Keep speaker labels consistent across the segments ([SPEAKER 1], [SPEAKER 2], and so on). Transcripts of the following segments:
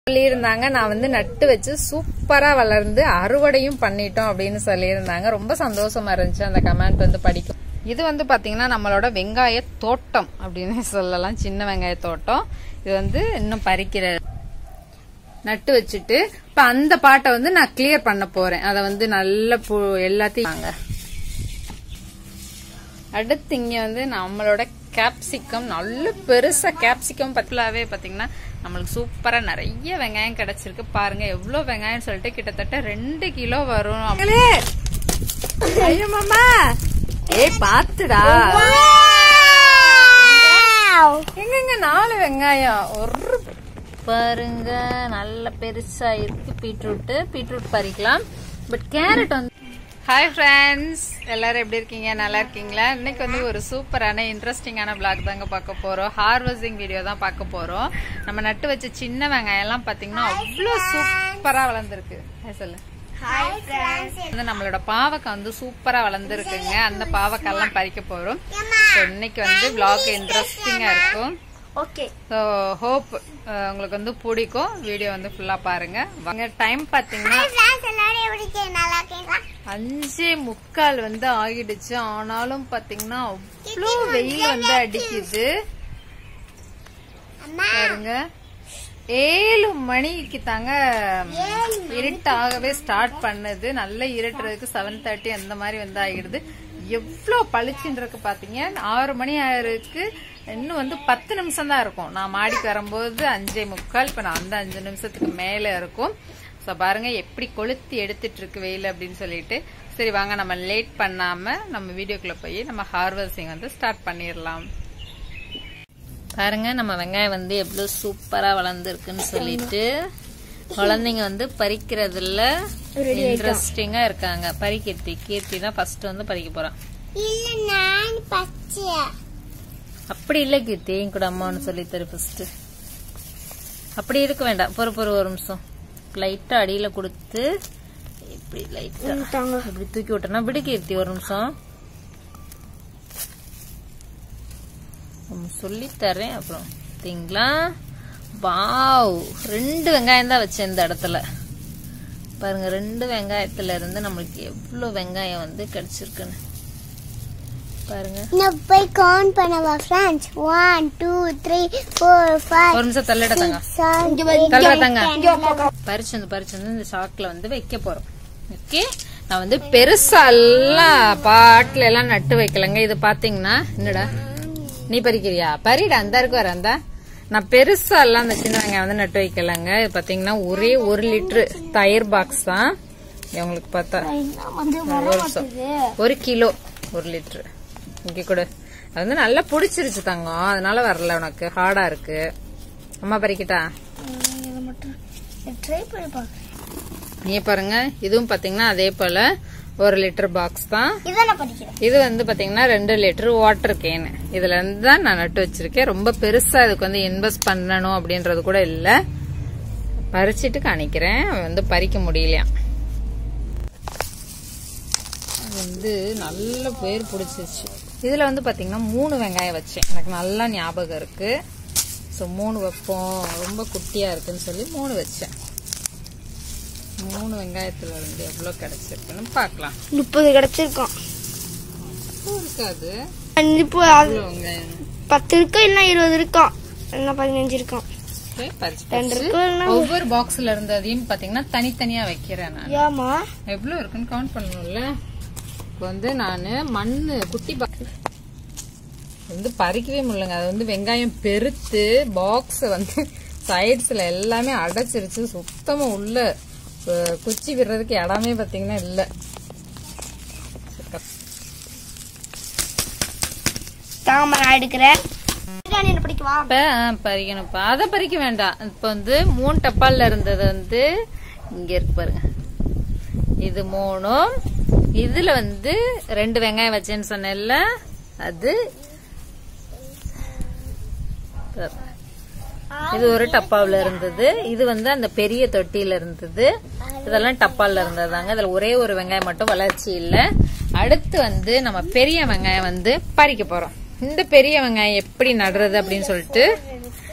[SPEAKER 1] சொல்லியிருந்தாங்க நான் வந்து நட்டு வச்சு சூப்பரா வளர்ந்து அறுவடையும் பண்ணிட்டோம் அப்படின்னு சொல்லியிருந்தாங்க ரொம்ப சந்தோஷமா இருந்துச்சு அந்த கமெண்ட் வந்து படிக்கும் இது வந்து பாத்தீங்கன்னா நம்மளோட வெங்காய தோட்டம் அப்படின்னு சொல்லலாம் சின்ன வெங்காய தோட்டம் இது வந்து இன்னும் பறிக்கிற நட்டு வச்சுட்டு இப்ப அந்த பாட்டை வந்து நான் கிளியர் பண்ண போறேன் அதை வந்து நல்ல பு- எல்லாத்தையும் வாங்க. அடுத்து இங்க வந்து நம்மளோட கேப்சிகம் நல்ல பெருசா கேப்சிகம் பத்திலாவே பாத்தீங்கன்னா நம்மளுக்கு சூப்பரா நிறைய வெங்காயம் கிடைச்சிருக்கு பாருங்க எவ்வளவு வெங்காயம் சொல்லிட்டு கிட்டத்தட்ட ரெண்டு கிலோ வரும் ஐயோ மாமா ஏய் பாத்துடா எங்கங்க நாலு வெங்காயம் ஒரு பாருங்க நல்ல பெருசா இருக்கு பீட்ரூட் பீட்ரூட் பறிக்கலாம் பட் கேரட் வந்து ஹாய் ஃப்ரெண்ட்ஸ் எல்லாரும் எப்படி இருக்கீங்க நல்லா இருக்கீங்களா இன்னைக்கு வந்து ஒரு சூப்பரான இன்ட்ரெஸ்டிங்கான பிளாக் தாங்க பார்க்க போறோம் ஹார்வெஸ்டிங் வீடியோ தான் பார்க்க போறோம் நம்ம நட்டு வச்ச சின்ன வெங்காயம் எல்லாம் பாத்தீங்கன்னா அவ்வளோ சூப்பரா வளர்ந்துருக்கு Hi சொல்லு வந்து நம்மளோட பாவக்காய் வந்து சூப்பரா வளர்ந்துருக்குங்க அந்த பாவக்காய் எல்லாம் பறிக்க போறோம் So, இன்னைக்கு வந்து vlog இன்ட்ரெஸ்டிங்கா இருக்கும்
[SPEAKER 2] ஓகே
[SPEAKER 1] ஸோ ஹோப் உங்களுக்கு வந்து பிடிக்கும் வீடியோ வந்து ஃபுல்லா பாருங்க வாங்க டைம் பாத்தீங்கன்னா
[SPEAKER 2] ஃப்ரெண்ட்ஸ் எல்லாரும் எப்படி இருக்கீங்க? நல்லா இருக்கீங்களா
[SPEAKER 1] அஞ்சே முக்கால் வந்து ஆகிடுச்சு ஆனாலும் பாத்தீங்கன்னா அவ்வளோ வெயில் வந்து அடிக்குது
[SPEAKER 2] அம்மா
[SPEAKER 1] பாருங்க ஏழு மணிக்கு தாங்க இருட்டாகவே ஸ்டார்ட் பண்ணுது நல்ல இருட்டுறதுக்கு செவன் தேர்ட்டி அந்த மாதிரி வந்து ஆகிடுது எவ்வளோ பளிச்சுன்னு பாத்தீங்க ஆறு மணி ஆயிருக்கு இன்னும் வந்து பத்து நிமிஷம் தான் இருக்கும் நான் மாடிக்கு வரும்போது அஞ்சே முக்கால் இப்ப நான் அந்த அஞ்சு நிமிஷத்துக்கு மேல இருக்கும் ஸோ பாருங்க எப்படி கொளுத்தி எடுத்துட்டு இருக்கு வெயில் அப்படின்னு சொல்லிட்டு சரி வாங்க நம்ம லேட் பண்ணாம நம்ம வீடியோக்குள்ள போய் நம்ம ஹார்வெஸ்டிங் வந்து ஸ்டார்ட் பண்ணிடலாம் பாருங்க நம்ம வெங்காயம் வந்து எவ்வளவு சூப்பரா வளர்ந்துருக்குன்னு சொல்லிட்டு குழந்தைங்க வந்து பறிக்கிறதுல இன்ட்ரெஸ்டிங்கா இருக்காங்க பறிக்கீர்த்தி கீர்த்தி தான் ஃபர்ஸ்ட் வந்து பறிக்க போறான்
[SPEAKER 2] இல்ல நான் பச்சை
[SPEAKER 1] அப்படி இல்ல கீர்த்தி என் கூட அம்மான்னு சொல்லி தரு ஃபர்ஸ்ட் அப்படி இருக்க வேண்டாம் பொறு பொறு ஒரு நிமிஷம் லைட்டா அடியில கொடுத்து இப்படி லைட்டா இப்படி தூக்கி விட்டோம்னா விடு கீர்த்தி ஒரு நிமிஷம் சொல்லி தரேன் அப்புறம் பார்த்தீங்களா வாவ் ரெண்டு வெங்காயம் தான் வச்சேன் இந்த இடத்துல பாருங்க ரெண்டு வெங்காயத்துல இருந்து நம்மளுக்கு எவ்வளவு வெங்காயம் வந்து கிடைச்சிருக்குன்னு பாருங்க
[SPEAKER 2] நான் போய் கவுண்ட் பண்ணவா friends one two three four five
[SPEAKER 1] ஒரு நிமிஷம் தள்ளிட தாங்க தள்ளுற தாங்க பறிச்சு வந்து பறிச்சு வந்து இந்த சாக்குல வந்து வைக்க போறோம் ஓகே நான் வந்து பெருசா எல்லாம் பாட்டுல எல்லாம் நட்டு வைக்கலங்க இது பாத்தீங்கன்னா என்னடா நீ பறிக்கிறியா பறிடா அந்த இருக்கு வர அந்த நான் பெருசா எல்லாம் அந்த சின்ன வெங்காயம் வந்து நட்டு வைக்கலங்க இது பாத்தீங்கன்னா ஒரே ஒரு லிட்டரு தயிர் பாக்ஸ் தான் இது உங்களுக்கு பார்த்தா ஒரு நிமிஷம். ஒரு கிலோ ஒரு லிட்டரு இங்க கூட அது வந்து நல்லா புடிச்சிருச்சு தங்கம் அதனால வரல உனக்கு ஹார்டா இருக்கு அம்மா பறிக்கிட்டா
[SPEAKER 2] ட்ரை பண்ணி பாக்குறேன்
[SPEAKER 1] நீ பாருங்க இதுவும் பாத்தீங்கன்னா அதே போல ஒரு லிட்டர் பாக்ஸ் தான்
[SPEAKER 2] இதை நான் படிக்கிறேன்
[SPEAKER 1] இது வந்து பாத்தீங்கன்னா ரெண்டு லிட்டர் வாட்டர் கேனு இதுல இருந்து தான் நான் நட்டு வச்சிருக்கேன் ரொம்ப பெருசா இதுக்கு வந்து இன்வெஸ்ட் பண்ணணும் அப்படின்றது கூட இல்ல பறிச்சிட்டு காணிக்கிறேன் அவன் வந்து பறிக்க முடியலையா அது வந்து நல்ல பேர் பிடிச்சிருச்சு இதுல வந்து பாத்தீங்கன்னா மூணு வெங்காயம் வச்சேன் எனக்கு நல்லா ஞாபகம் இருக்கு ஸோ மூணு வைப்போம் ரொம்ப குட்டியா இருக்குன்னு சொல்லி மூணு வச்சேன் மூணு வெங்காயத்துல இருந்து எவ்வளவு கிடைச்சிருக்குன்னு பார்க்கலாம்
[SPEAKER 2] முப்பது கிடைச்சிருக்கோம்
[SPEAKER 1] இப்போ இருக்காது
[SPEAKER 2] இப்போ
[SPEAKER 1] இவ்வளவு வெங்காயம்
[SPEAKER 2] பத்து இருக்கும் இல்ல இருபது இருக்கும் இல்ல பதினஞ்சு இருக்கும்
[SPEAKER 1] Okay, பறிச்சு
[SPEAKER 2] ரெண்டு
[SPEAKER 1] பறிச்சு.
[SPEAKER 2] இருக்கும் இல்ல
[SPEAKER 1] ஒவ்வொரு பாக்ஸ்ல இருந்ததையும் பாத்தீங்கன்னா தனித்தனியா வைக்கிறேன் நான்
[SPEAKER 2] ஏமா
[SPEAKER 1] எவ்வளவு இருக்குன்னு கவுண்ட் பண்ணணும்ல இப்போ வந்து நானு மண்ணு குட்டி பாக்ஸ் வந்து பறிக்கவே முடியலங்க அது வந்து வெங்காயம் பெருத்து பாக்ஸ் வந்து சைட்ஸ்ல எல்லாமே அடைச்சிருச்சு சுத்தமா உள்ள அஹ், குச்சி விடுறதுக்கு இடமே பாத்தீங்கன்னா இல்ல
[SPEAKER 2] தாம நான் எடுக்கிறேன் என்ன பிடிக்கவா
[SPEAKER 1] இப்ப ஆ, பறிக்கணும்ப்பா அதை பறிக்க வேண்டாம் இப்ப வந்து மூணு டப்பால்ல இருந்தது வந்து இங்க இருக்கு பாருங்க இது மூணும் இதுல வந்து ரெண்டு வெங்காயம் வச்சேன்னு சொன்னேன்ல அது பாருங்க. இது ஒரு டப்பாவுல இருந்தது இது வந்து அந்த பெரிய தொட்டியில இருந்தது இதெல்லாம் டப்பால இருந்ததாங்க இதுல ஒரே ஒரு வெங்காயம் மட்டும் வளர்ச்சி இல்ல அடுத்து வந்து நம்ம பெரிய வெங்காயம் வந்து பறிக்க போறோம் இந்த பெரிய வெங்காயம் எப்படி நடுறது அப்படின்னு சொல்லிட்டு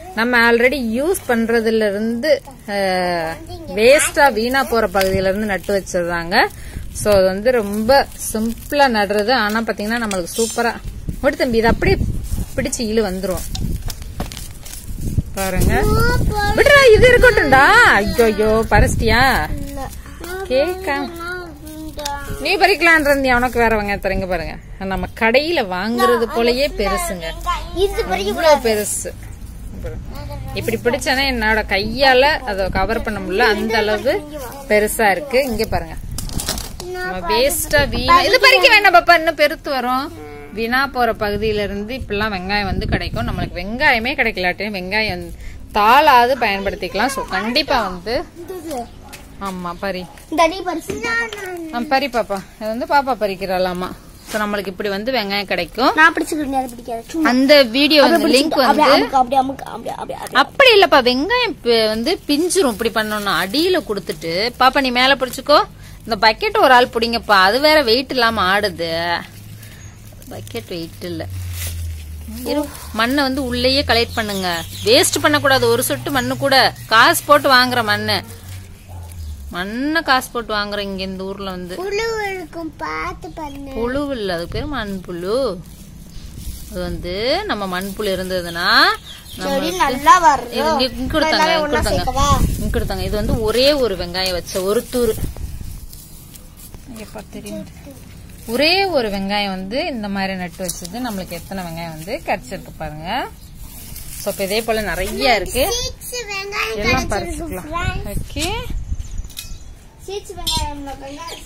[SPEAKER 1] நம்ம ஆல்ரெடி யூஸ் பண்றதுல இருந்து வேஸ்டா வீணா போற பகுதியில இருந்து நட்டு வச்சதாங்க சோ அது வந்து ரொம்ப சிம்பிளா நடுறது ஆனா பாத்தீங்கன்னா நம்மளுக்கு சூப்பரா ஒரு தம்பி இது அப்படியே பிடிச்சு இழு வந்துரும் பாருங்க விடுறா இது இருக்கட்டும்டா ஐயோ ஐயோ பரஸ்டியா கேக்கா நீ பறிக்கலான் இருந்தியா உனக்கு வேற வெங்காயம் தரீங்க பாருங்க நம்ம கடையில வாங்குறது போலயே பெருசுங்க
[SPEAKER 2] இது
[SPEAKER 1] இவ்வளவு பெருசு இப்படி பிடிச்சானே என்னோட கையால அதை கவர் பண்ண முடியல அந்த அளவு பெருசா இருக்கு இங்க பாருங்க வேஸ்டா வீணா இது பறிக்க வேண்டாம் பாப்பா இன்னும் பெருத்து வரும் வீணா போற பகுதியில இருந்து இப்பெல்லாம் வெங்காயம் வந்து கிடைக்கும் நம்மளுக்கு வெங்காயமே கிடைக்கலாட்டி வெங்காயம் வந்து தாளாவது பயன்படுத்திக்கலாம் சோ கண்டிப்பா வந்து ஆமா பறி
[SPEAKER 2] இந்த அடி பரிசு
[SPEAKER 1] ஆ, பறி பாப்பா இது வந்து பாப்பா பறிக்கிறாளாமா சோ நம்மளுக்கு இப்படி வந்து வெங்காயம் கிடைக்கும்
[SPEAKER 2] நான் பிடிச்சுக்கிட்டு அது பிடிக்காது சும்மா
[SPEAKER 1] அந்த வீடியோ வந்து லிங்க் வந்து
[SPEAKER 2] அப்படியே அமுக்கு அப்படியே அமுக்கு அப்படியே அப்படியே அப்படியே.
[SPEAKER 1] அப்படி இல்லப்பா வெங்காயம் பி- வந்து பிஞ்சிரும் இப்படி பண்ணோம்னா அடியில கொடுத்துட்டு பாப்பா நீ மேல பிடிச்சுக்கோ இந்த பக்கெட் ஒரு ஆள் பிடிங்கப்பா அது வேற வெயிட் இல்லாம ஆடுது பக்கெட் வெயிட் இல்ல இரு மண்ணை வந்து உள்ளேயே கலெக்ட் பண்ணுங்க வேஸ்ட் பண்ணக்கூடாது ஒரு சொட்டு மண்ணு கூட காசு போட்டு வாங்குற மண்ணு மண்ணை காசு போட்டு வாங்குற இங்க இந்த ஊர்ல வந்து
[SPEAKER 2] புழு இருக்கும் பார்த்து பண்ணு
[SPEAKER 1] புழு இல்ல அது பேர் மண்புழு அது வந்து நம்ம மண்புழு இருந்ததுன்னா நம்ம
[SPEAKER 2] செடி நல்லா வரும்
[SPEAKER 1] இது இங்க இங்க கொடுத்தாங்க இங்க கொடுத்தாங்க
[SPEAKER 2] சேர்க்கவா
[SPEAKER 1] இங்க கொடுத்தாங்க இது வந்து ஒரே ஒரு வெங்காயம் வச்ச ஒரு தூர் எப்பா தெரியும் ஒரே ஒரு வெங்காயம் வந்து இந்த மாதிரி நட்டு வச்சது நம்மளுக்கு எத்தனை வெங்காயம் வந்து கிடைச்சிருக்கு பாருங்க சோ இப்ப இதே போல நிறைய இருக்கு
[SPEAKER 2] சீட்ஸ் வெங்காயம்
[SPEAKER 1] எல்லாம் பறிச்சுக்கலாம் ஓகே
[SPEAKER 2] சீட்ஸ் வெங்காயம் வெங்காயம்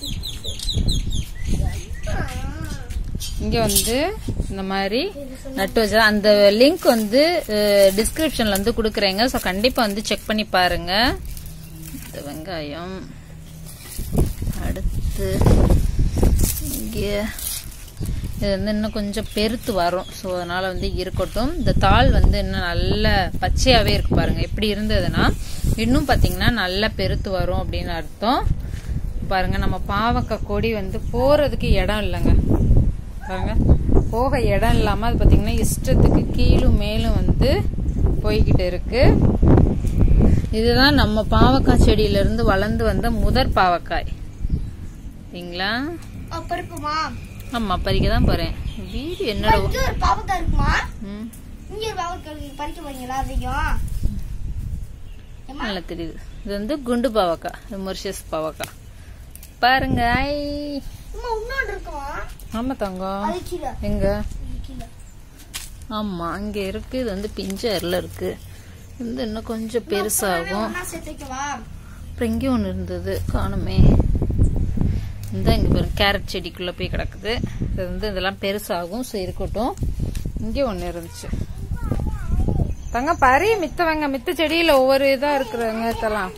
[SPEAKER 1] இங்க வந்து இந்த மாதிரி நட்டு வச்சா அந்த லிங்க் வந்து டிஸ்கிரிப்ஷன்ல வந்து கொடுக்குறேங்க ஸோ கண்டிப்பா வந்து செக் பண்ணி பாருங்க இந்த வெங்காயம் அடுத்து இங்க இது வந்து இன்னும் கொஞ்சம் பெருத்து வரும் ஸோ அதனால வந்து இருக்கட்டும் இந்த தாள் வந்து இன்னும் நல்ல பச்சையாவே இருக்கு பாருங்க எப்படி இருந்ததுன்னா இன்னும் பாத்தீங்கன்னா நல்லா பெருத்து வரும் அப்படின்னு அர்த்தம் பாருங்க நம்ம பாவக்காய் கொடி வந்து போறதுக்கு இடம் இல்லைங்க பாருங்க போக இடம் இல்லாம அது பாத்தீங்கன்னா இஷ்டத்துக்கு கீழும் மேலும் வந்து போய்கிட்டு இருக்கு இதுதான் நம்ம பாவக்காய் செடியில இருந்து வளர்ந்து வந்த முதற் பாவக்காய் சரிங்களா
[SPEAKER 2] அப்ப இருக்குமா
[SPEAKER 1] ஆமா பறிக்க தான் போறேன் வீடு என்னோட
[SPEAKER 2] இங்க ஒரு பாவக்காய் இருக்குமா
[SPEAKER 1] ம்,
[SPEAKER 2] இங்க ஒரு பாவக்காய் பறிக்க போறீங்களா அதையும்
[SPEAKER 1] நல்லா தெரியுது இது வந்து குண்டு பாவக்காய் இது மொரிஷியஸ் பாவக்காய் பாருங்க ஐ.
[SPEAKER 2] அம்மா இன்னொன்று இருக்குமா
[SPEAKER 1] ஆமா தங்கம்
[SPEAKER 2] அது கீழே
[SPEAKER 1] எங்க
[SPEAKER 2] அது கீழே
[SPEAKER 1] ஆமா அங்க இருக்கு இது வந்து பிஞ்சர்ல இருக்கு இது வந்து இன்னும் கொஞ்சம் பெருசாகும்
[SPEAKER 2] ஒண்ணா சேர்த்து வைக்கவா
[SPEAKER 1] அப்புறம் இங்கே ஒன்று இருந்தது காணுமே இந்த இங்க பாரு கேரட் செடிக்குள்ள போய் கிடக்குது இது வந்து இதெல்லாம் பெருசாகும் ஸோ இருக்கட்டும் இங்கே ஒன்று இருந்துச்சு தங்க பறி மித்த வெங்க மித்த செடியில ஒவ்வொரு இதா இருக்கிற வெங்காயத்தெல்லாம்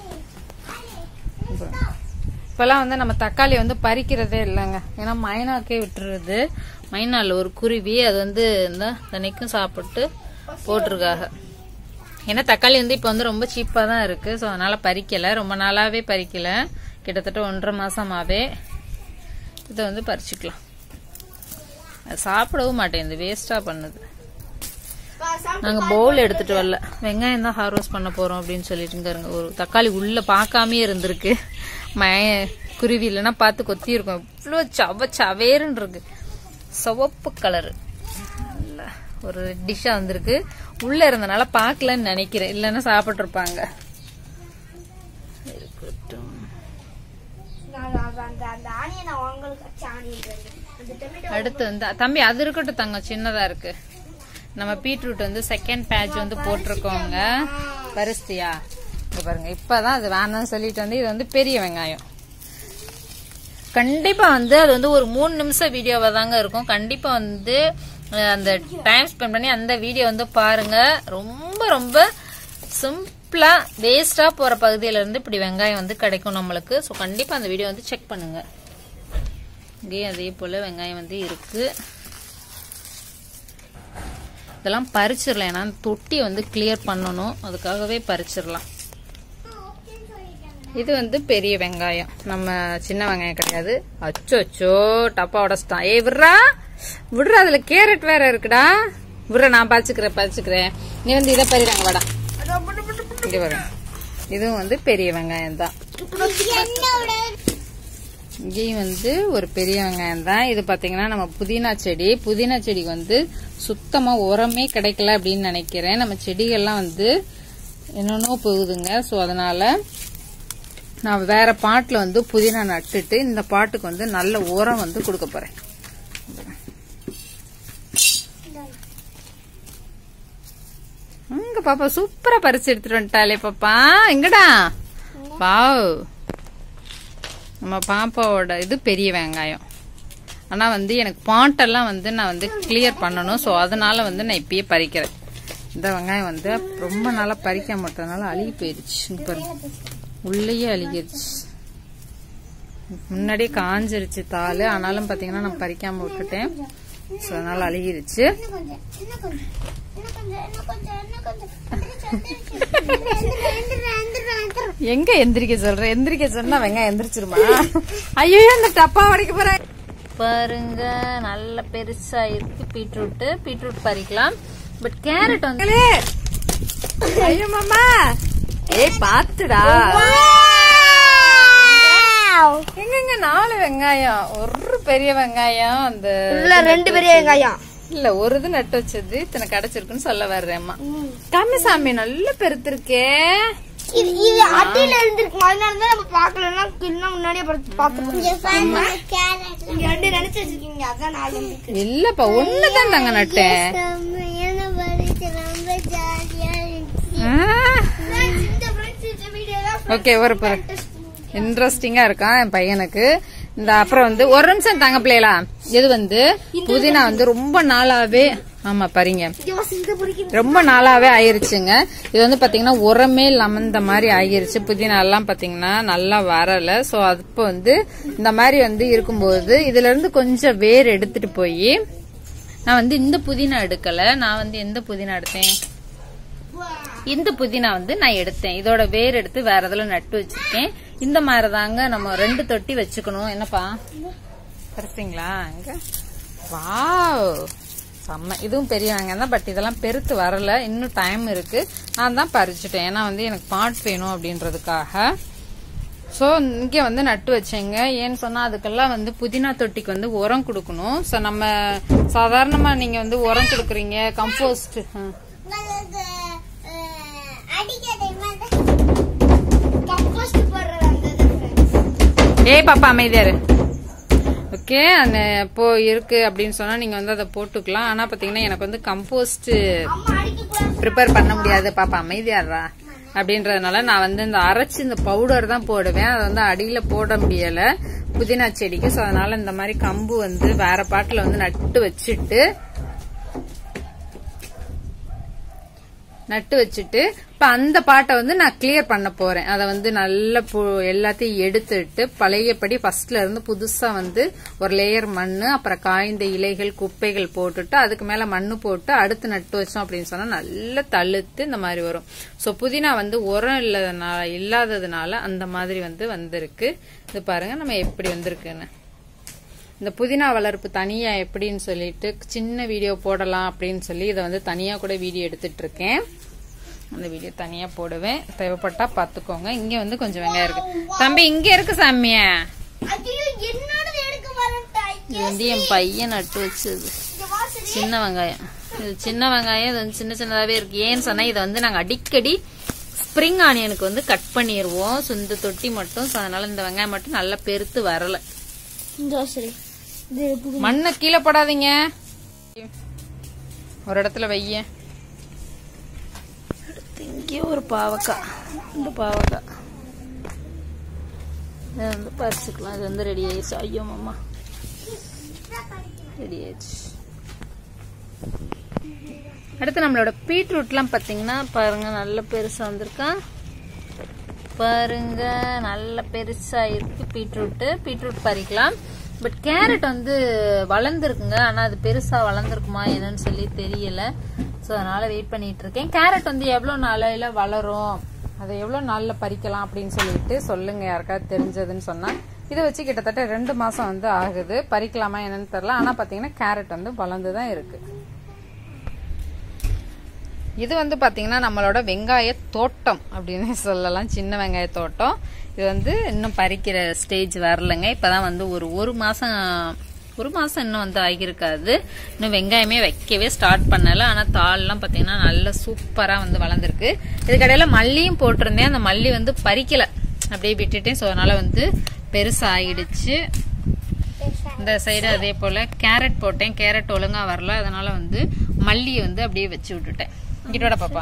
[SPEAKER 1] இப்பெல்லாம் வந்து நம்ம தக்காளி வந்து பறிக்கிறதே இல்லைங்க ஏன்னா மைனாக்கே விட்டுருது மைனால ஒரு குருவி அது வந்து இந்த தனிக்கும் சாப்பிட்டு போட்டிருக்காங்க ஏன்னா தக்காளி வந்து இப்போ வந்து ரொம்ப சீப்பாக தான் இருக்கு ஸோ அதனால பறிக்கல ரொம்ப நாளாவே பறிக்கல கிட்டத்தட்ட ஒன்றரை மாசமாவே இதை வந்து பறிச்சுக்கலாம் அது சாப்பிடவும் மாட்டேங்குது வேஸ்டா பண்ணுது நாங்க பவுல் எடுத்துட்டு வரல வெங்காயம் தான் ஹார்வெஸ்ட் பண்ண போறோம் அப்படின்னு சொல்லிட்டு இருக்காருங்க ஒரு தக்காளி உள்ள பார்க்காமே இருந்திருக்கு மய குருவி இல்லைன்னா பார்த்து கொத்தி இருக்கும் இவ்வளோ சவ சவேருன்னு இருக்கு சிவப்பு கலரு நல்ல ஒரு டிஷ்ஷா வந்திருக்கு உள்ள இருந்தனால பார்க்கலன்னு நினைக்கிறேன் இல்லைன்னா சாப்பிட்டுருப்பாங்க இருக்கட்டும்
[SPEAKER 2] நான் அந்த- அந்த அந்த ஆணியை நான் உங்களுக்கு வச்ச ஆணின்றது அந்த டொமேட்டோ
[SPEAKER 1] அடுத்து வந்து தம்பி அது இருக்கட்டும் தங்கம் சின்னதா இருக்கு நம்ம பீட்ரூட் வந்து செகண்ட் பேட்ச் வந்து போட்டிருக்கோங்க பரிஸ்தியா இங்க பாருங்க இப்பதான் அது வேணாம்னு சொல்லிட்டு வந்து இது வந்து பெரிய வெங்காயம் கண்டிப்பா வந்து அது வந்து ஒரு மூணு நிமிஷம் வீடியோவா தாங்க இருக்கும் கண்டிப்பா வந்து அஹ், அந்த டைம் ஸ்பெண்ட் பண்ணி அந்த வீடியோ வந்து பாருங்க ரொம்ப ரொம்ப சிம்பிளா வேஸ்டா போற பகுதியில இருந்து இப்படி வெங்காயம் வந்து கிடைக்கும் நம்மளுக்கு ஸோ கண்டிப்பா அந்த வீடியோ வந்து செக் பண்ணுங்க இங்கேயும் அதே போல வெங்காயம் வந்து இருக்கு இதெல்லாம் பறிச்சிடலாம் ஏன்னா தொட்டியை வந்து கிளியர் பண்ணணும் அதுக்காகவே பறிச்சிடலாம் இது வந்து பெரிய வெங்காயம் நம்ம சின்ன வெங்காயம் கிடையாது அச்சோ அச்சோ டப்பா உடச்சிட்டான் ஏய் விட்றா விட்றா அதுல கேரட் வேற இருக்குடா விட்றா நான் பறிச்சுக்கிறேன் பறிச்சுக்கிறேன் நீ வந்து இதை பறிறாங்க வாடா இங்க பாருங்க இதுவும் வந்து பெரிய வெங்காயம் தான்
[SPEAKER 2] என்னோட
[SPEAKER 1] இங்கேயும் வந்து ஒரு பெரிய வெங்காயம் தான் இது பாத்தீங்கன்னா நம்ம புதினா செடி புதினா செடிக்கு வந்து சுத்தமா உரமே கிடைக்கல அப்படின்னு நினைக்கிறேன் நம்ம செடிகள்லாம் வந்து என்னென்னோ போகுதுங்க ஸோ அதனால நான் வேற பாட்டில் வந்து புதினா நட்டுட்டு இந்த பாட்டுக்கு வந்து நல்ல உரம் வந்து கொடுக்க போறேன் இங்க பாப்பா சூப்பரா பறிச்சு எடுத்துட்டு வந்துட்டாலே பாப்பா எங்கடா வாவ் நம்ம பாப்பாவோட இது பெரிய வெங்காயம் ஆனா வந்து எனக்கு பாட்டெல்லாம் வந்து நான் வந்து கிளியர் பண்ணணும் ஸோ அதனால வந்து நான் இப்பயே பறிக்கிறேன் இந்த வெங்காயம் வந்து ரொம்ப நாளா பறிக்க மாட்டதுனால அழுகி போயிருச்சு இங்க பாருங்க உள்ளேயே அழுகிருச்சு முன்னாடியே காஞ்சிருச்சு தாள் ஆனாலும் பாத்தீங்கன்னா நான் பறிக்காம விட்டுட்டேன் ஸோ அதனால அழுகிருச்சு
[SPEAKER 2] கொஞ்சம் இன்னும் கொஞ்சம் இன்னும் கொஞ்சம் இன்னும் கொஞ்சம் இன்னும் கொஞ்சம் எந்திரிச்சு, எந்திரிச்சு. எந்திரிச்சு, எந்திரிச்சு, எந்திரிச்சு.
[SPEAKER 1] எங்க எந்திரிக்க சொல்ற எந்திரிக்க சொன்னா வெங்காயம் எந்திரிச்சிருமா ஐயோ இந்த டப்பா உடைக்க போறேன் பாருங்க நல்ல பெருசா இருக்கு பீட்ரூட் பீட்ரூட் பறிக்கலாம் பட் கேரட் வந்து ஐயோ மாமா ஏய் பாத்துடா எங்கங்க நாலு வெங்காயம் ஒரு பெரிய வெங்காயம் அந்த
[SPEAKER 2] இல்ல ரெண்டு பெரிய வெங்காயம்
[SPEAKER 1] இல்ல ஒரு இது நட்டு வச்சது இத்தனை கிடைச்சிருக்குன்னு சொல்ல வர்றேம்மா கம்மிசாமி நல்ல பெருத்திருக்கே
[SPEAKER 2] இது இது அடியில இருந்திருக்கும் அதனால தான் நம்ம பாக்கலன்னா இன்னும் முன்னாடியே பார்த்து பாத்துருக்கோம் இங்க ரெண்டு நினைச்சு வச்சிருக்கீங்க அதான் நாலு வந்திருக்கு
[SPEAKER 1] இல்லப்பா ஒண்ணுதான் தாங்க நட்டேன் ஓகே ஒரு பொறு இன்ட்ரெஸ்டிங்கா இருக்கான் என் பையனுக்கு இந்த அப்புறம் வந்து ஒரு நிமிஷம் தாங்க பிள்ளைகளா இது வந்து புதினா வந்து ரொம்ப நாளாவே ஆமா பாருங்க ரொம்ப நாளாவே ஆயிருச்சுங்க இது வந்து பாத்தீங்கன்னா உரமே இல்லாம இந்த மாதிரி ஆகிருச்சு புதினா எல்லாம் பாத்தீங்கன்னா நல்லா வரல சோ அப்போ வந்து இந்த மாதிரி வந்து இருக்கும்போது இதுல இருந்து கொஞ்சம் வேர் எடுத்துட்டு போய் நான் வந்து இந்த புதினா எடுக்கல நான் வந்து எந்த புதினா எடுத்தேன் இந்த புதினா வந்து நான் எடுத்தேன் இதோட வேர் எடுத்து வேற இதுல நட்டு வச்சிருக்கேன் இந்த மாதிரி தாங்க நம்ம ரெண்டு தொட்டி வச்சுக்கணும் என்னப்பா பறிச்சிங்களா இங்க வாவ் செம்ம இதுவும் பெரிய வெங்காயம் தான் பட் இதெல்லாம் பெருத்து வரல இன்னும் டைம் இருக்கு நான் தான் பறிச்சுட்டேன் ஏன்னா வந்து எனக்கு பாட் வேணும் அப்படின்றதுக்காக ஸோ இங்கே வந்து நட்டு வச்சேங்க ஏன்னு சொன்னா அதுக்கெல்லாம் வந்து புதினா தொட்டிக்கு வந்து உரம் கொடுக்கணும் ஸோ நம்ம சாதாரணமா நீங்க வந்து உரம் கொடுக்குறீங்க கம்போஸ்ட்
[SPEAKER 2] கம்போஸ்ட் போடுற அந்த இது
[SPEAKER 1] ஏய் பாப்பா அமைதியாரு ஓகே அந்த இப்போ இருக்கு அப்படின்னு சொன்னா நீங்க வந்து அதை போட்டுக்கலாம் ஆனா பாத்தீங்கன்னா எனக்கு வந்து கம்போஸ்ட்
[SPEAKER 2] அம்மா அடிக்க கூடாது
[SPEAKER 1] ப்ரிப்பேர் பண்ண முடியாது பாப்பா அமைதியாடுறா அப்படின்றதுனால நான் வந்து இந்த அரைச்சு இந்த பவுடர் தான் போடுவேன் அதை வந்து அடியில போட முடியல புதினா செடிக்கு ஸோ அதனால இந்த மாதிரி கம்பு வந்து வேற பாட்டில் வந்து நட்டு வச்சுட்டு நட்டு வச்சுட்டு இப்ப அந்த பாட்டை வந்து நான் கிளியர் பண்ண போறேன் அதை வந்து நல்ல பு- எல்லாத்தையும் எடுத்துட்டு பழையபடி ஃபர்ஸ்ட்ல இருந்து புதுசா வந்து ஒரு லேயர் மண்ணு அப்புறம் காய்ந்த இலைகள் குப்பைகள் போட்டுட்டு அதுக்கு மேல மண்ணு போட்டு அடுத்து நட்டு வச்சோம் அப்படின்னு சொன்னா நல்லா தழுத்து இந்த மாதிரி வரும் சோ புதினா வந்து உரம் இல்லாதனால இல்லாததுனால அந்த மாதிரி வந்து வந்திருக்கு இது பாருங்க நம்ம எப்படி வந்திருக்குன்னு இந்த புதினா வளர்ப்பு தனியா எப்படின்னு சொல்லிட்டு சின்ன வீடியோ போடலாம் அப்படின்னு சொல்லி இதை வந்து தனியா கூட வீடியோ எடுத்துட்டு இருக்கேன் அந்த வீடியோ தனியா போடுவேன் தேவைப்பட்டா பாத்துக்கோங்க இங்க வந்து கொஞ்சம் வெங்காயம் இருக்கு தம்பி இங்க இருக்கு சாமியா
[SPEAKER 2] ஐயோ என்னோடது எடுக்க வரட்டாய்
[SPEAKER 1] இது வந்து என் பையன் நட்டு வச்சது
[SPEAKER 2] இந்த வாசல்
[SPEAKER 1] சின்ன வெங்காயம் இது சின்ன வெங்காயம் இது வந்து சின்ன சின்னதாவே இருக்கு ஏன்னு சொன்னா இதை வந்து நாங்க அடிக்கடி ஸ்ப்ரிங் ஆனியனுக்கு வந்து கட் பண்ணிடுவோம் ஸோ இந்த தொட்டி மட்டும் ஸோ அதனால இந்த வெங்காயம் மட்டும் நல்லா பெருத்து வரல
[SPEAKER 2] இந்த வாசல் இது புது
[SPEAKER 1] மண்ணை கீழே போடாதீங்க ஒரு இடத்துல வைய இங்கே ஒரு பாவக்காய் இந்த பாவக்காய் இதை வந்து பறிச்சுக்கலாம் இது வந்து ரெடி ஆயிடுச்சு ஐயோ மாமா ரெடி ஆயிடுச்சு அடுத்து நம்மளோட பீட்ரூட்லாம் பார்த்தீங்கன்னா பாருங்க நல்ல பெருசா வந்திருக்கா பாருங்க நல்ல பெருசா இருக்கு பீட்ரூட் பீட்ரூட் பறிக்கலாம் பட் கேரட் வந்து வளர்ந்துருக்குங்க ஆனா அது பெருசா வளர்ந்துருக்குமா என்னன்னு சொல்லி தெரியல ஸோ அதனால வெயிட் பண்ணிட்டு இருக்கேன் கேரட் வந்து எவ்வளோ நாளையில வளரும் அதை எவ்வளோ நாளில் பறிக்கலாம் அப்படின்னு சொல்லிட்டு சொல்லுங்க யாருக்காவது தெரிஞ்சதுன்னு சொன்னா இதை வச்சு கிட்டத்தட்ட ரெண்டு மாசம் வந்து ஆகுது பறிக்கலாமா என்னன்னு தெரியல ஆனா பாத்தீங்கன்னா கேரட் வந்து வளர்ந்து தான் இருக்கு இது வந்து பாத்தீங்கன்னா நம்மளோட வெங்காய தோட்டம் அப்படின்னு சொல்லலாம் சின்ன வெங்காய தோட்டம் இது வந்து இன்னும் பறிக்கிற ஸ்டேஜ் வரலங்க இப்பதான் வந்து ஒரு ஒரு மாசம் ஒரு மாசம் இன்னும் வந்து ஆகியிருக்காது இன்னும் வெங்காயமே வைக்கவே ஸ்டார்ட் பண்ணல ஆனா தாள்லாம் பாத்தீங்கன்னா நல்ல சூப்பரா வந்து வளர்ந்துருக்கு இதுக்கடையில மல்லியும் போட்டிருந்தேன் அந்த மல்லி வந்து பறிக்கல அப்படியே விட்டுட்டேன் ஸோ அதனால வந்து பெருசா ஆயிடுச்சு இந்த சைடு அதே போல கேரட் போட்டேன் கேரட் ஒழுங்கா வரல அதனால வந்து மல்லியை வந்து அப்படியே வச்சு விட்டுட்டேன் இங்கிட்டோட பாப்பா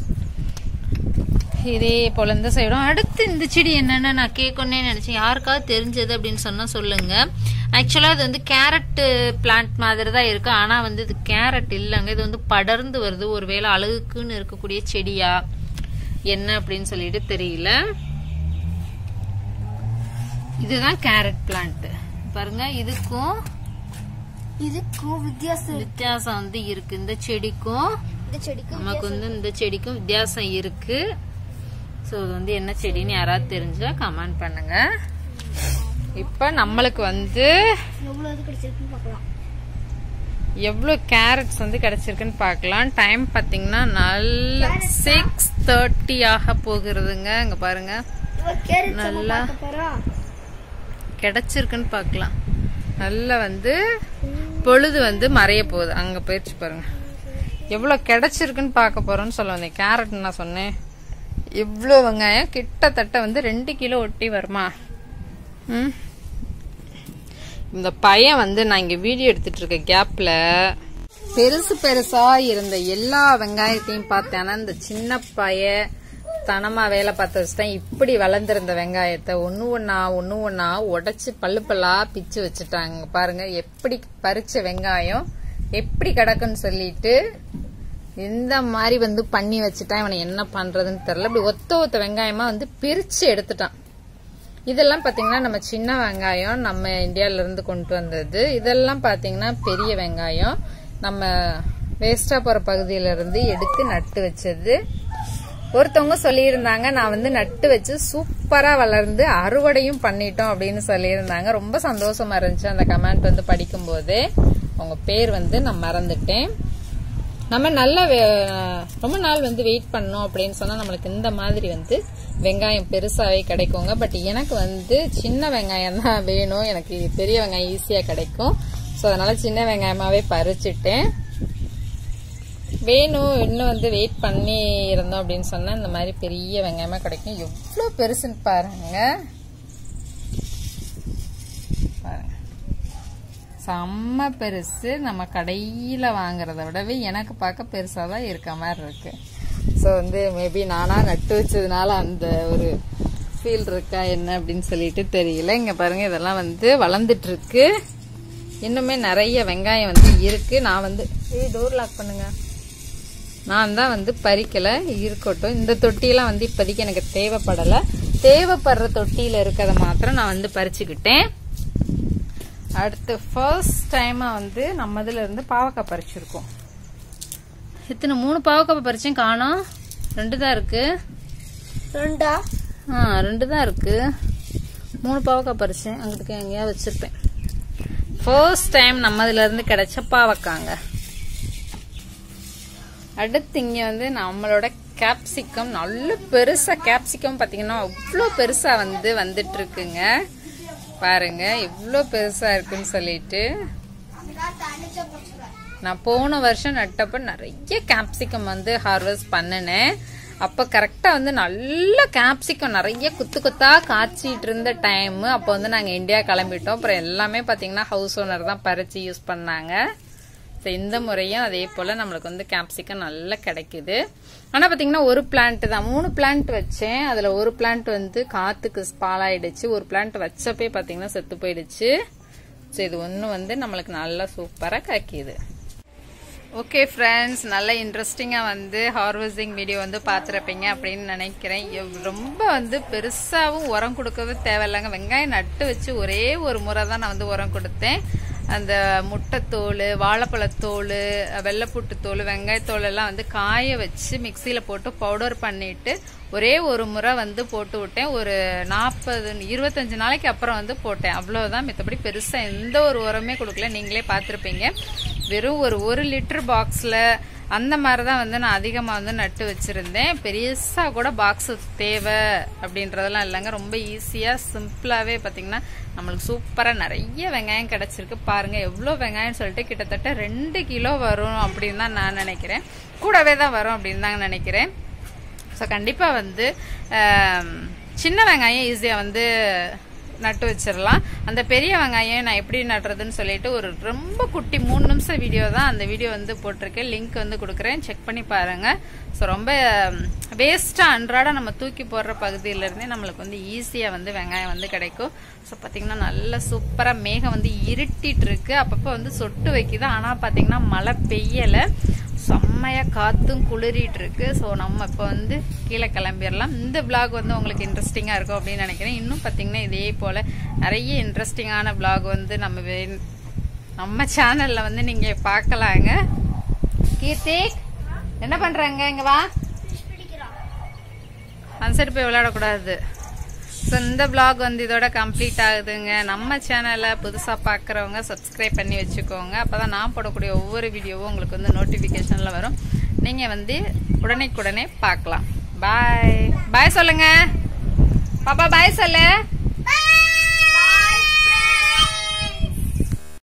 [SPEAKER 1] இதே போல இந்த சைடும் அடுத்து இந்த செடி என்னன்னு நான் கேட்கணும்னே நினைச்சேன் யாருக்காவது தெரிஞ்சது அப்படின்னு சொன்னா சொல்லுங்க ஆக்சுவலா இது வந்து கேரட் பிளான்ட் மாதிரி தான் இருக்கு ஆனா வந்து இது கேரட் இல்லைங்க இது வந்து படர்ந்து வருது ஒருவேளை அழகுக்குன்னு இருக்கக்கூடிய செடியா என்ன அப்படின்னு சொல்லிட்டு தெரியல இதுதான் கேரட் பிளான்ட் பாருங்க இதுக்கும்
[SPEAKER 2] இதுக்கும் வித்தியாசம்
[SPEAKER 1] வித்தியாசம் வந்து இருக்கு இந்த செடிக்கும்
[SPEAKER 2] இந்த செடிக்கும்
[SPEAKER 1] நமக்கு வந்து இந்த செடிக்கும் வித்தியாசம் இருக்கு ஸோ இது வந்து என்ன செடின்னு யாராவது தெரிஞ்சா கமெண்ட் பண்ணுங்க இப்ப நம்மளுக்கு வந்து
[SPEAKER 2] எவ்வளவு இது கிடைச்சிருக்குன்னு பார்க்கலாம்
[SPEAKER 1] எவ்வளோ கேரட்ஸ் வந்து கிடைச்சிருக்குன்னு பார்க்கலாம் டைம் பார்த்தீங்கன்னா நல்ல சிக்ஸ் தேர்ட்டி ஆக போகிறதுங்க இங்க பாருங்க
[SPEAKER 2] இவ கேரட்
[SPEAKER 1] நல்லா.
[SPEAKER 2] போறா
[SPEAKER 1] கிடைச்சிருக்குன்னு பார்க்கலாம் நல்லா வந்து பொழுது வந்து மறைய போகுது அங்க போயிடுச்சு பாருங்க எவ்வளோ கிடைச்சிருக்குன்னு பார்க்க போறோம்னு சொல்ல வந்தேன் கேரட் நான் சொன்னேன் இவ்வளோ வெங்காயம் கிட்டத்தட்ட வந்து ரெண்டு கிலோ ஒட்டி வருமா ம் இந்த பையன் வந்து நான் இங்க வீடியோ எடுத்துட்டு இருக்க கேப்ல பெருசு பெருசா இருந்த எல்லா வெங்காயத்தையும் பார்த்தேன்னா இந்த சின்ன பைய தனமா வேலை பார்த்து வச்சுட்டேன் இப்படி வளர்ந்திருந்த வெங்காயத்தை ஒண்ணு ஒண்ணா ஒண்ணு ஒண்ணா உடைச்சு பல்லு பல்லா பிச்சு வச்சுட்டாங்க பாருங்க எப்படி பறிச்ச வெங்காயம் எப்படி கிடக்குன்னு சொல்லிட்டு இந்த மாதிரி வந்து பண்ணி வச்சுட்டான் இவனை என்ன பண்றதுன்னு தெரியல இப்படி ஒத்த ஒத்த வெங்காயமா வந்து பிரிச்சு எடுத்துட்டான் இதெல்லாம் பாத்தீங்கன்னா நம்ம சின்ன வெங்காயம் நம்ம இந்தியால இருந்து கொண்டு வந்தது இதெல்லாம் பாத்தீங்கன்னா பெரிய வெங்காயம் நம்ம வேஸ்டா போற பகுதியில இருந்து எடுத்து நட்டு வச்சது ஒருத்தவங்க சொல்லியிருந்தாங்க நான் வந்து நட்டு வச்சு சூப்பரா வளர்ந்து அறுவடையும் பண்ணிட்டோம் அப்படின்னு சொல்லியிருந்தாங்க ரொம்ப சந்தோஷமா இருந்துச்சு அந்த கமெண்ட் வந்து படிக்கும் போதே அவங்க பேர் வந்து நான் மறந்துட்டேன் நம்ம நல்ல வே- ரொம்ப நாள் வந்து வெயிட் பண்ணோம் அப்படின்னு சொன்னா நம்மளுக்கு இந்த மாதிரி வந்து வெங்காயம் பெருசாவே கிடைக்குங்க பட் எனக்கு வந்து சின்ன வெங்காயம் தான் வேணும் எனக்கு பெரிய வெங்காயம் ஈஸியா கிடைக்கும் ஸோ அதனால சின்ன வெங்காயமாவே பறிச்சுட்டேன் வேணும் இன்னும் வந்து வெயிட் பண்ணி இருந்தோம் அப்படின்னு சொன்னா இந்த மாதிரி பெரிய வெங்காயமா கிடைக்கும் எவ்வளோ பெருசுன்னு பாருங்க பாருங்க செம்ம பெருசு நம்ம கடையில வாங்குறத விடவே எனக்கு பார்க்க பெருசா தான் இருக்க மாதிரி இருக்கு ஸோ வந்து மேபி நானா நட்டு வச்சதுனால அந்த ஒரு ஃபீல் இருக்கா என்ன அப்படின்னு சொல்லிட்டு தெரியல இங்க பாருங்க இதெல்லாம் வந்து வளர்ந்துட்டு இருக்கு இன்னுமே நிறைய வெங்காயம் வந்து இருக்கு நான் வந்து ஏய் டோர் லாக் பண்ணுங்க நான் தான் வந்து பறிக்கல இருக்கட்டும் இந்த தொட்டியெல்லாம் வந்து இப்போதைக்கு எனக்கு தேவைப்படல தேவைப்படுற தொட்டியில இருக்கிறத மாத்திரம் நான் வந்து பறிச்சுக்கிட்டேன் அடுத்து ஃபர்ஸ்ட் டைமா வந்து நம்ம இதுல இருந்து பாவக்காய் பறிச்சிருக்கோம் இத்தனை மூணு பாவக்காய் பறிச்சேன் காணோம் ரெண்டு தான் இருக்கு
[SPEAKER 2] ரெண்டா
[SPEAKER 1] ஆ ரெண்டு தான் இருக்கு மூணு பாவக்காய் பறிச்சேன் அங்கிட்டு எங்கேயா வச்சிருப்பேன் ஃபர்ஸ்ட் டைம் நம்ம இதுல இருந்து கிடைச்ச பாவக்காங்க அடுத்து இங்க வந்து நம்மளோட கேப்சிகம் நல்ல பெருசா கேப்சிகம் பாத்தீங்கன்னா அவ்வளோ பெருசா வந்து வந்துட்டு இருக்குங்க பாருங்க எவ்வளோ பெருசா இருக்குன்னு சொல்லிட்டு நான் போன வருஷம் நட்டப்ப நிறைய கேப்சிகம் வந்து ஹார்வெஸ்ட் பண்ணினேன் அப்போ கரெக்டாக வந்து நல்ல கேப்சிகம் நிறைய குத்து குத்தா காய்ச்சிட்டு இருந்த டைம் அப்போ வந்து நாங்கள் இந்தியா கிளம்பிட்டோம் அப்புறம் எல்லாமே பார்த்தீங்கன்னா ஹவுஸ் ஓனர் தான் பறிச்சு யூஸ் பண்ணாங்க ஸோ இந்த முறையும் அதே போல் நம்மளுக்கு வந்து கேப்சிகம் நல்லா கிடைக்குது ஆனால் பார்த்தீங்கன்னா ஒரு பிளான்ட் தான் மூணு பிளான்ட் வச்சேன் அதில் ஒரு பிளான்ட் வந்து காற்றுக்கு ஸ்பாலாயிடுச்சு ஒரு பிளான்ட் வச்சப்பே பார்த்தீங்கன்னா செத்து போயிடுச்சு ஸோ இது ஒன்று வந்து நம்மளுக்கு நல்லா சூப்பராக காய்க்குது ஓகே ஃப்ரெண்ட்ஸ் நல்ல இன்ட்ரெஸ்டிங்காக வந்து ஹார்வெஸ்டிங் வீடியோ வந்து பார்த்துருப்பீங்க அப்படின்னு நினைக்கிறேன் எவ்- ரொம்ப வந்து பெருசாகவும் உரம் கொடுக்கவே தேவையில்லைங்க வெங்காயம் நட்டு வச்சு ஒரே ஒரு முறை தான் நான் வந்து உரம் கொடுத்தேன் அந்த முட்டைத்தோல் வாழைப்பழத்தோல் வெள்ளைப்புட்டு தோல் வெங்காயத்தோல் எல்லாம் வந்து காய வச்சு மிக்சியில் போட்டு பவுடர் பண்ணிட்டு ஒரே ஒரு முறை வந்து போட்டு விட்டேன் ஒரு நாற்பது இருபத்தஞ்சு நாளைக்கு அப்புறம் வந்து போட்டேன் அவ்வளவுதான் மித்தபடி பெருசா எந்த ஒரு உரமே கொடுக்கல நீங்களே பார்த்துருப்பீங்க வெறும் ஒரு ஒரு லிட்டர் பாக்ஸ்ல அந்த மாதிரி தான் வந்து நான் அதிகமாக வந்து நட்டு வச்சிருந்தேன் பெருசாக கூட பாக்ஸ் தேவை அப்படின்றதெல்லாம் இல்லைங்க ரொம்ப ஈஸியாக சிம்பிளாகவே பார்த்தீங்கன்னா நம்மளுக்கு சூப்பராக நிறைய வெங்காயம் கிடச்சிருக்கு பாருங்க எவ்வளோ வெங்காயம் சொல்லிட்டு கிட்டத்தட்ட ரெண்டு கிலோ வரும் அப்படின்னு தான் நான் நினைக்கிறேன் கூடவே தான் வரும் அப்படின்னு தான் நினைக்கிறேன் ஸோ கண்டிப்பாக வந்து ஆம், சின்ன வெங்காயம் ஈஸியாக வந்து நட்டு வச்சிடலாம் அந்த பெரிய வெங்காயம் நான் எப்படி நடுறதுன்னு சொல்லிட்டு ஒரு ரொம்ப குட்டி மூணு நிமிஷம் வீடியோ தான் அந்த வீடியோ வந்து போட்டிருக்கேன் லிங்க் வந்து கொடுக்குறேன் செக் பண்ணி பாருங்க ஸோ ரொம்ப வேஸ்ட்டாக அன்றாட நம்ம தூக்கி போடுற பகுதியிலேருந்தே நம்மளுக்கு வந்து ஈஸியாக வந்து வெங்காயம் வந்து கிடைக்கும் ஸோ பார்த்தீங்கன்னா நல்ல சூப்பராக மேகம் வந்து இருட்டிட்டு இருக்கு அப்பப்போ வந்து சொட்டு வைக்குது ஆனால் பார்த்தீங்கன்னா மழை பெய்யலை செம்மையா காத்தும் குளிரிட்டு இருக்கு ஸோ நம்ம இப்போ வந்து கீழே கிளம்பிடலாம் இந்த vlog வந்து உங்களுக்கு இன்ட்ரெஸ்டிங்காக இருக்கும் அப்படின்னு நினைக்கிறேன் இன்னும் பார்த்தீங்கன்னா இதே போல நிறைய இன்ட்ரெஸ்டிங்கான vlog வந்து நம்ம வே- நம்ம சேனல்ல வந்து நீங்க பார்க்கலாங்க கீர்த்திக் என்ன பண்றாங்க இங்க வா அந்த சைடு போய் விளையாடக்கூடாது ஸோ இந்த vlog வந்து இதோட கம்ப்ளீட் ஆகுதுங்க நம்ம சேனலை புதுசாக பார்க்குறவங்க சப்ஸ்கிரைப் பண்ணி வச்சுக்கோங்க அப்போ தான் நான் போடக்கூடிய ஒவ்வொரு வீடியோவும் உங்களுக்கு வந்து நோட்டிஃபிகேஷனில் வரும் நீங்கள் வந்து உடனேக்குடனே பார்க்கலாம் பாய் பாய் சொல்லுங்க பாப்பா பாய் சொல்லு